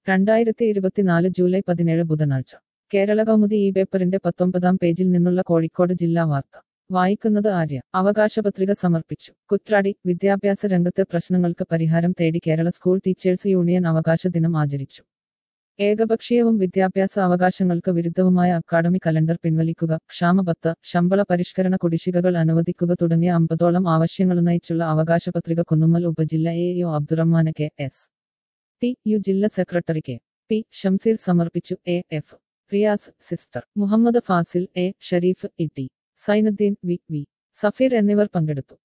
രണ്ടായിരത്തി ഇരുപത്തിനാല് ജൂലൈ പതിനേഴ് ബുധനാഴ്ച കേരള കൗമുദി ഈ പേപ്പറിന്റെ പത്തൊമ്പതാം പേജിൽ നിന്നുള്ള കോഴിക്കോട് ജില്ലാ വാർത്ത വായിക്കുന്നത് ആര്യ അവകാശപത്രിക സമർപ്പിച്ചു കുറ്റ്രാടി വിദ്യാഭ്യാസ രംഗത്തെ പ്രശ്നങ്ങൾക്ക് പരിഹാരം തേടി കേരള സ്കൂൾ ടീച്ചേഴ്സ് യൂണിയൻ അവകാശ ദിനം ആചരിച്ചു ഏകപക്ഷീയവും വിദ്യാഭ്യാസ അവകാശങ്ങൾക്ക് വിരുദ്ധവുമായ അക്കാഡമി കലണ്ടർ പിൻവലിക്കുക ക്ഷാമബത്ത ശമ്പള പരിഷ്കരണ കുടിശ്ശികകൾ അനുവദിക്കുക തുടങ്ങിയ അമ്പതോളം ആവശ്യങ്ങളുന്നയിച്ചുള്ള അവകാശപത്രിക കുന്നുമ്മൽ ഉപജില്ല എ യു അബ്ദുറഹ്മാന് കെ എസ് ടി യു ജില്ലാ സെക്രട്ടറി കെ പി ഷംസീർ സമർപ്പിച്ചു A F Riyas sister Muhammad Fasil A Shareef E T Sainudheen V V Safeer എന്നിവർ പങ്കെടുത്തു